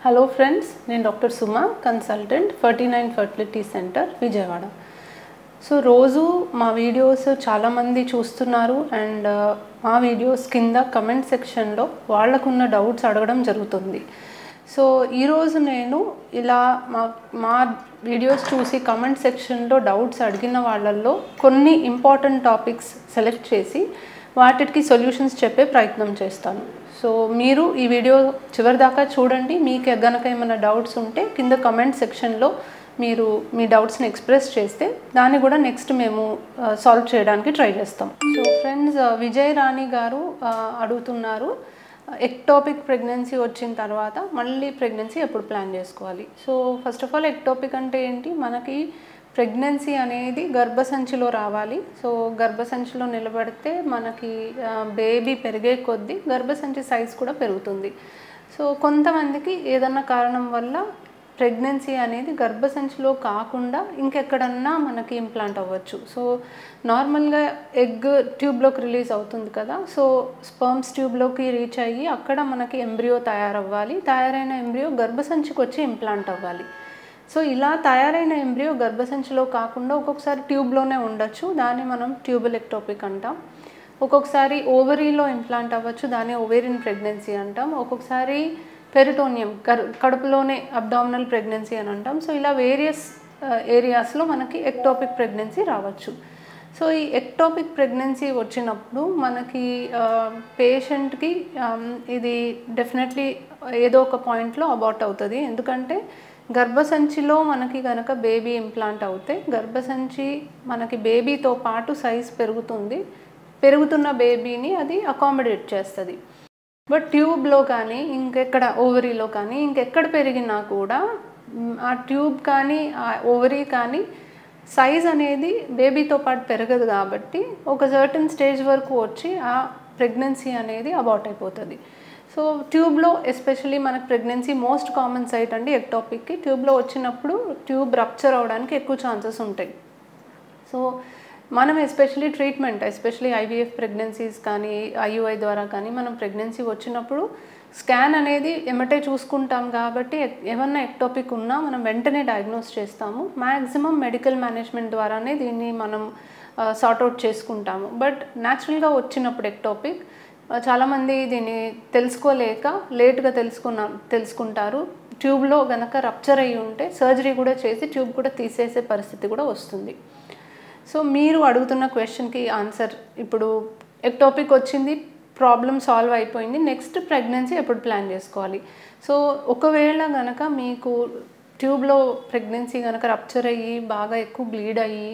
hello friends నేను doctor Suma consultant ferty nine fertility centre Vijayawada so రోజు మా వీడియోస్ చాలామంది చూస్తున్నారు అండ్ మా వీడియోస్ కింద కమెంట్ సెక్షన్లో వాళ్ళకున్న డౌట్స్ అడగడం జరుగుతుంది సో ఈరోజు నేను ఇలా మా మా వీడియోస్ చూసి కమెంట్ సెక్షన్లో డౌట్స్ అడిగిన వాళ్ళల్లో కొన్ని ఇంపార్టెంట్ టాపిక్స్ సెలెక్ట్ చేసి వాటికి సొల్యూషన్స్ చెప్పే ప్రయత్నం చేస్తాను సో మీరు ఈ వీడియో చివరి దాకా చూడండి మీకు గనక ఏమైనా డౌట్స్ ఉంటే కింద కమెంట్ సెక్షన్లో మీరు మీ డౌట్స్ని ఎక్స్ప్రెస్ చేస్తే దాన్ని కూడా నెక్స్ట్ మేము సాల్వ్ చేయడానికి ట్రై చేస్తాం సో ఫ్రెండ్స్ విజయ్ రాణి గారు ఆ, అడుగుతున్నారు ఎక్టోపిక్ ప్రెగ్నెన్సీ వచ్చిన తర్వాత మళ్ళీ ప్రెగ్నెన్సీ ఎప్పుడు ప్లాన్ చేసుకోవాలి so first of all ectopic అంటే ఏంటి మనకి ప్రెగ్నెన్సీ అనేది గర్భసంచిలో రావాలి సో గర్భసంచిలో నిలబడితే మనకి బేబీ పెరిగే కొద్దీ గర్భసంచి సైజ్ కూడా పెరుగుతుంది సో కొంతమందికి ఏదన్నా కారణం వల్ల ప్రెగ్నెన్సీ అనేది గర్భసంచిలో కాకుండా ఇంకెక్కడన్నా మనకి ఇంప్లాంట్ అవ్వచ్చు సో నార్మల్గా ఎగ్ ట్యూబ్లోకి రిలీజ్ అవుతుంది కదా సో స్పర్మ్స్ ట్యూబ్లోకి రీచ్ అయ్యి అక్కడ మనకి ఎంబ్రియో తయారవ్వాలి తయారైన ఎంబ్రియో గర్భసంచికి వచ్చి ఇంప్లాంట్ అవ్వాలి సో ఇలా తయారైన ఎంబ్రియో గర్భసంచిలో కాకుండా ఒక్కొక్కసారి ట్యూబ్లోనే ఉండొచ్చు దాన్ని మనం ట్యూబల్ ఎక్టోపిక్ అంటాం ఒక్కొక్కసారి ఓవరీలో ఇంప్లాంట్ అవ్వచ్చు దాన్ని ఓవేరియన్ ప్రెగ్నెన్సీ అంటాం ఒక్కొక్కసారి పెరిటోనియం కర్ కడుపులోనే అబ్డామినల్ ప్రెగ్నెన్సీ అని అంటాం సో ఇలా వేరియస్ ఏరియాస్లో మనకి ఎక్టోపిక్ ప్రెగ్నెన్సీ రావచ్చు సో ఈ ఎక్టోపిక్ ప్రెగ్నెన్సీ వచ్చినప్పుడు మనకి పేషెంట్కి ఇది డెఫినెట్లీ ఏదో ఒక పాయింట్లో అబార్ట్ అవుతుంది ఎందుకంటే గర్భసంచిలో మనకి కనుక బేబీ ఇంప్లాంట్ అవుతే గర్భసంచి మనకి బేబీతో పాటు సైజ్ పెరుగుతుంది పెరుగుతున్న బేబీని అది అకామిడేట్ చేస్తుంది బట్ ట్యూబ్లో కానీ ఇంకెక్కడ ఓవరీలో కానీ ఇంకెక్కడ పెరిగినా కూడా మ్, ఆ ట్యూబ్ కానీ ఆ ఓవరీ కానీ సైజ్ అనేది బేబీతో పాటు పెరగదు కాబట్టి ఒక సర్టన్ స్టేజ్ వరకు వచ్చి ఆ ప్రెగ్నెన్సీ అనేది అబార్ట్ అయిపోతుంది సో ట్యూబ్లో ఎస్పెషలీ మనకు ప్రెగ్నెన్సీ మోస్ట్ కామన్ సైట్ అండి ఎక్టాపిక్కి ట్యూబ్లో వచ్చినప్పుడు ట్యూబ్ రప్చర్ అవడానికి ఎక్కువ ఛాన్సెస్ ఉంటాయి సో మనం especially treatment especially IVF pregnancies కానీ ఐయుఐ ద్వారా కానీ మనం ప్రెగ్నెన్సీ వచ్చినప్పుడు స్కాన్ అనేది ఎమ్మటే చూసుకుంటాం కాబట్టి ఎక్- ఏమన్నా ఎక్టోపిక్ ఉన్నా మనం వెంటనే డయాగ్నోస్ చేస్తాము మ్యాక్సిమం మెడికల్ మేనేజ్మెంట్ ద్వారానే దీన్ని మనం సార్ట్అవుట్ చేసుకుంటాము బట్ న్యాచురల్గా వచ్చినప్పుడు ఎక్టోపిక్ చాలామంది దీన్ని తెలుసుకోలేక లేట్గా తెలుసుకున్న తెలుసుకుంటారు ట్యూబ్లో గనక రప్చర్ అయ్యి ఉంటే సర్జరీ కూడా చేసి ట్యూబ్ కూడా తీసేసే పరిస్థితి కూడా వస్తుంది సో మీరు అడుగుతున్న క్వశ్చన్కి ఆన్సర్ ఇప్పుడు ఎక్టోపిక్ వచ్చింది ప్రాబ్లం సాల్వ్ అయిపోయింది నెక్స్ట్ ప్రెగ్నెన్సీ ఎప్పుడు ప్లాన్ చేసుకోవాలి సో ఒకవేళ గనక మీకు ట్యూబ్లో ప్రెగ్నెన్సీ కనుక రప్చర్ అయ్యి బాగా ఎక్కువ బ్లీడ్ అయ్యి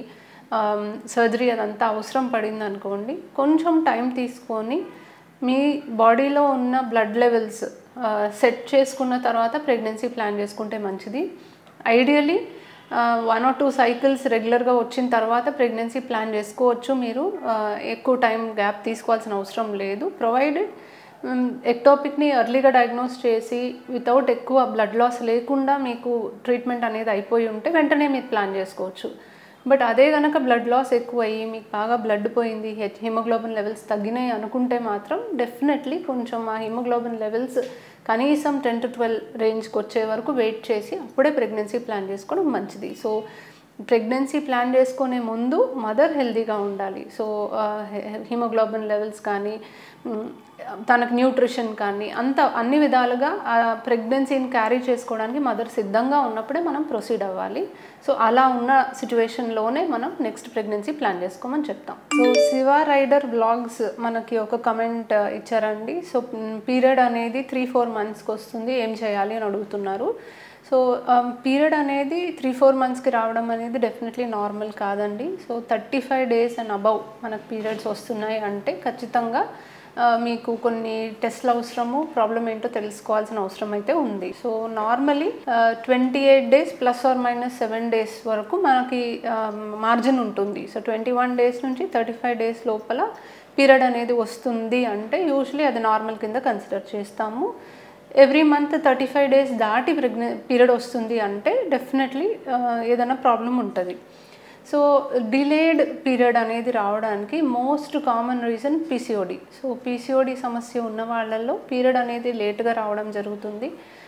సర్జరీ అదంతా అవసరం పడింది అనుకోండి కొంచెం టైం తీసుకొని మీ బాడీలో ఉన్న బ్లడ్ లెవెల్స్ సెట్ చేసుకున్న తర్వాత ప్రెగ్నెన్సీ ప్లాన్ చేసుకుంటే మంచిది ideally one or two cycles రెగ్యులర్గా వచ్చిన తర్వాత ప్రెగ్నెన్సీ ప్లాన్ చేసుకోవచ్చు మీరు ఆ, ఎక్కువ టైం గ్యాప్ తీసుకోవాల్సిన అవసరం లేదు ప్రొవైడెడ్ ఎక్టోపిక్ని ఎర్లీగా డయాగ్నోస్ చేసి వితౌట్ ఎక్కువ బ్లడ్ లాస్ లేకుండా మీకు ట్రీట్మెంట్ అనేది అయిపోయి ఉంటే వెంటనే మీరు ప్లాన్ చేసుకోవచ్చు బట్ అదే కనుక బ్లడ్ లాస్ ఎక్కువ అయ్యి మీకు బాగా బ్లడ్ పోయింది హెచ్ హిమోగ్లోబిన్ లెవెల్స్ తగ్గినాయి అనుకుంటే మాత్రం డెఫినెట్లీ కొంచెం ఆ హిమోగ్లోబిన్ లెవెల్స్ కనీసం టెన్ టు ట్వెల్వ్ రేంజ్కి వచ్చే వరకు వెయిట్ చేసి అప్పుడే ప్రెగ్నెన్సీ ప్లాన్ చేసుకోవడం మంచిది సో ప్రెగ్నెన్సీ ప్లాన్ చేసుకునే ముందు మదర్ హెల్తీగా ఉండాలి సో హిమోగ్లోబిన్ లెవెల్స్ కానీ మ్, తనకు న్యూట్రిషన్ కానీ అంత అన్ని విధాలుగా ఆ ప్రెగ్నెన్సీని క్యారీ చేసుకోవడానికి మదర్ సిద్ధంగా ఉన్నప్పుడే మనం ప్రొసీడ్ అవ్వాలి సో అలా ఉన్న సిచ్యువేషన్లోనే మనం నెక్స్ట్ ప్రెగ్నెన్సీ ప్లాన్ చేసుకోమని చెప్తాం సో శివ రైడర్ బ్లాగ్స్ మనకి ఒక కమెంట్ ఇచ్చారండి సో పీరియడ్ అనేది త్రీ ఫోర్ మంత్స్కి వస్తుంది ఏం చేయాలి అని అడుగుతున్నారు సో పీరియడ్ అనేది త్రీ ఫోర్ మంత్స్కి రావడం అనేది డెఫినెట్లీ నార్మల్ కాదండి so thirty five days and above మనకు పీరియడ్స్ వస్తున్నాయి అంటే ఖచ్చితంగా ఆ, మీకు కొన్ని టెస్ట్లు అవసరము ప్రాబ్లం ఏంటో తెలుసుకోవాల్సిన అవసరం అయితే ఉంది so normally twenty eight days plus or minus seven days వరకు మనకి మార్జిన్ ఉంటుంది సో ట్వంటీ వన్ డేస్ నుంచి థర్టీ ఫైవ్ డేస్ లోపల పీరియడ్ అనేది వస్తుంది అంటే యూజువలీ అది నార్మల్ కింద కన్సిడర్ చేస్తాము every month thirty five days దాటి ప్రెగ్నె పీరియడ్ వస్తుంది అంటే డెఫినెట్లీ ఏదైనా ప్రాబ్లం ఉంటుంది సో డిలేడ్ పీరియడ్ అనేది రావడానికి most common reason PCOD so PCOD సమస్య ఉన్న వాళ్ళల్లో పీరియడ్ అనేది లేట్గా రావడం జరుగుతుంది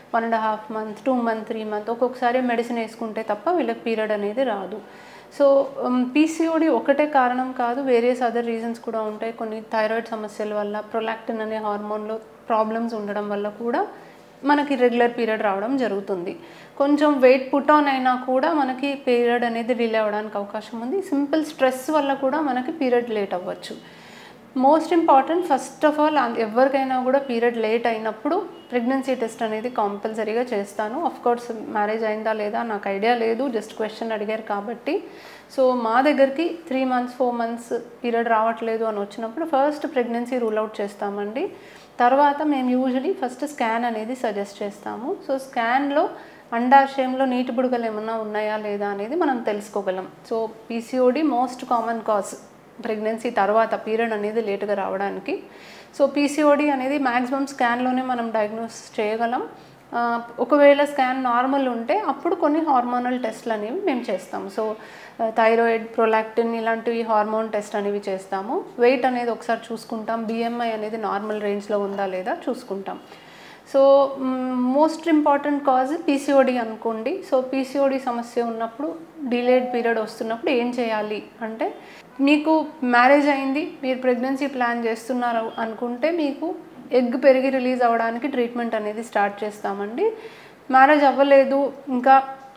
one and half month two month three month ఒక్కొక్కసారి మెడిసిన్ వేసుకుంటే తప్ప వీళ్ళకి పీరియడ్ అనేది రాదు సో పీసీఓడి ఒకటే కారణం కాదు వేరియస్ అదర్ రీజన్స్ కూడా ఉంటాయి కొన్ని థైరాయిడ్ సమస్యల వల్ల ప్రొలాక్టిన్ అనే హార్మోన్లో ప్రాబ్లమ్స్ ఉండడం వల్ల కూడా మనకి రెగ్యులర్ పీరియడ్ రావడం జరుగుతుంది కొంచెం వెయిట్ పుట్ ఆన్ అయినా కూడా మనకి పీరియడ్ అనేది డిలే అవ్వడానికి అవకాశం ఉంది సింపుల్ స్ట్రెస్ వల్ల కూడా మనకి పీరియడ్ లేట్ అవ్వచ్చు most important first of all ఎవరికైనా కూడా పీరియడ్ లేట్ అయినప్పుడు ప్రెగ్నెన్సీ టెస్ట్ అనేది కంపల్సరీగా చేస్తాను అఫ్ కోర్స్ మ్యారేజ్ అయిందా లేదా నాకు ఐడియా లేదు జస్ట్ క్వశ్చన్ అడిగారు కాబట్టి సో మా దగ్గరికి three months four months period రావట్లేదు అని వచ్చినప్పుడు ఫస్ట్ ప్రెగ్నెన్సీ రూల్ అవుట్ చేస్తామండి తర్వాత మేము యూజువలీ ఫస్ట్ స్కాన్ అనేది సజెస్ట్ చేస్తాము సో స్కాన్లో అండాశయంలో నీటి బుడగలు ఏమన్నా ఉన్నాయా లేదా అనేది మనం తెలుసుకోగలం so PCOD most common cause pregnancy తర్వాత పీరియడ్ అనేది లేటుగా రావడానికి సో పీసీఓడి అనేది మ్యాక్సిమం స్కాన్లోనే మనం డయాగ్నోస్ చేయగలం ఆ, ఒకవేళ స్కాన్ నార్మల్ ఉంటే అప్పుడు కొన్ని హార్మోనల్ టెస్ట్లు అనేవి మేము చేస్తాం సో థైరాయిడ్ ప్రొలాక్టిన్ ఇలాంటివి హార్మోన్ టెస్ట్ అనేవి చేస్తాము వెయిట్ అనేది ఒకసారి చూసుకుంటాం బిఎంఐ అనేది నార్మల్ రేంజ్లో ఉందా లేదా చూసుకుంటాం so most important cause PCOD అనుకోండి సో పీసీఓడి సమస్య ఉన్నప్పుడు డిలేడ్ పీరియడ్ వస్తున్నప్పుడు ఏం చేయాలి అంటే మీకు మ్యారేజ్ అయింది మీరు ప్రెగ్నెన్సీ ప్లాన్ చేస్తున్నారు అనుకుంటే మీకు ఎగ్ పెరిగి రిలీజ్ అవ్వడానికి ట్రీట్మెంట్ అనేది స్టార్ట్ చేస్తామండి మ్యారేజ్ అవ్వలేదు ఇంకా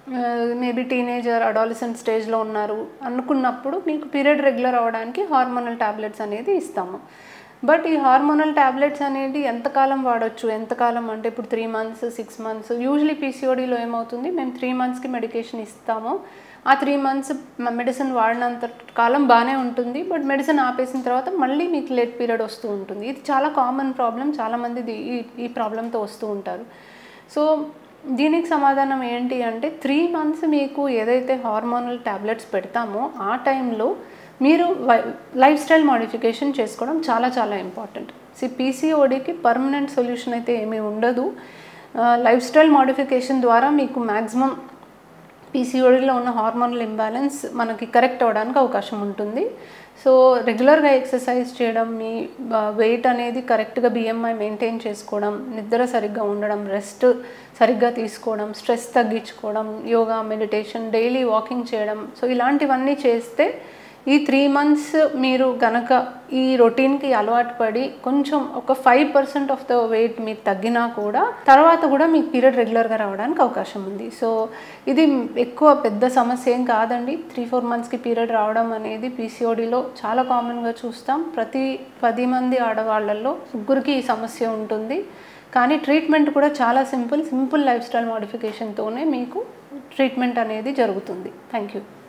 మేబీ టీనేజర్ అడాలసెంట్ స్టేజ్లో ఉన్నారు అనుకున్నప్పుడు మీకు పీరియడ్ రెగ్యులర్ అవ్వడానికి హార్మోనల్ టాబ్లెట్స్ అనేది ఇస్తాము బట్ ఈ హార్మోనల్ టాబ్లెట్స్ అనేది ఎంతకాలం వాడొచ్చు ఎంతకాలం అంటే ఇప్పుడు three months six months usually పీసీఓడిలో ఏమవుతుంది మేము త్రీ మంత్స్కి మెడికేషన్ ఇస్తాము ఆ త్రీ మంత్స్ మెడిసిన్ వాడినంత కాలం బాగానే ఉంటుంది బట్ మెడిసిన్ ఆపేసిన తర్వాత మళ్ళీ మీకు లేట్ పీరియడ్ వస్తూ ఉంటుంది ఇది చాలా కామన్ ప్రాబ్లం చాలామంది ఇది- ఈ ఈ ప్రాబ్లంతో వస్తూ ఉంటారు సో దీనికి సమాధానం ఏంటి అంటే త్రీ మంత్స్ మీకు ఏదైతే హార్మోనల్ టాబ్లెట్స్ పెడతామో ఆ టైంలో మీరు లైఫ్ స్టైల్ మోడిఫికేషన్ చేసుకోవడం చాలా చాలా ఇంపార్టెంట్ సి పీసీఓడికి పర్మనెంట్ సొల్యూషన్ అయితే ఏమీ ఉండదు లైఫ్ స్టైల్ మోడిఫికేషన్ ద్వారా మీకు మ్యాక్సిమం పీసీఓడిలో ఉన్న హార్మోనల్ ఇంబ్యాలెన్స్ మనకి కరెక్ట్ అవ్వడానికి అవకాశం ఉంటుంది సో రెగ్యులర్గా ఎక్సర్సైజ్ చేయడం మీ వెయిట్ అనేది కరెక్ట్గా బిఎంఐ మెయింటైన్ చేసుకోవడం నిద్ర సరిగ్గా ఉండడం రెస్ట్ సరిగ్గా తీసుకోవడం స్ట్రెస్ తగ్గించుకోవడం యోగా మెడిటేషన్ డైలీ వాకింగ్ చేయడం సో ఇలాంటివన్నీ చేస్తే ఈ త్రీ మంత్స్ మీరు గనక ఈ రొటీన్కి అలవాటు పడి కొంచెం ఒక five percent of the weight మీరు తగ్గినా కూడా తర్వాత కూడా మీకు పీరియడ్ రెగ్యులర్గా రావడానికి అవకాశం ఉంది సో ఇది ఎక్కువ పెద్ద సమస్య ఏం కాదండి త్రీ ఫోర్ మంత్స్కి పీరియడ్ రావడం అనేది పీసీఓడిలో చాలా కామన్గా చూస్తాం ప్రతి పది మంది ఆడవాళ్ళల్లో ముగ్గురికి ఈ సమస్య ఉంటుంది కానీ ట్రీట్మెంట్ కూడా చాలా సింపుల్ సింపుల్ లైఫ్ స్టైల్ మోడిఫికేషన్తోనే మీకు ట్రీట్మెంట్ అనేది జరుగుతుంది థ్యాంక్ యూ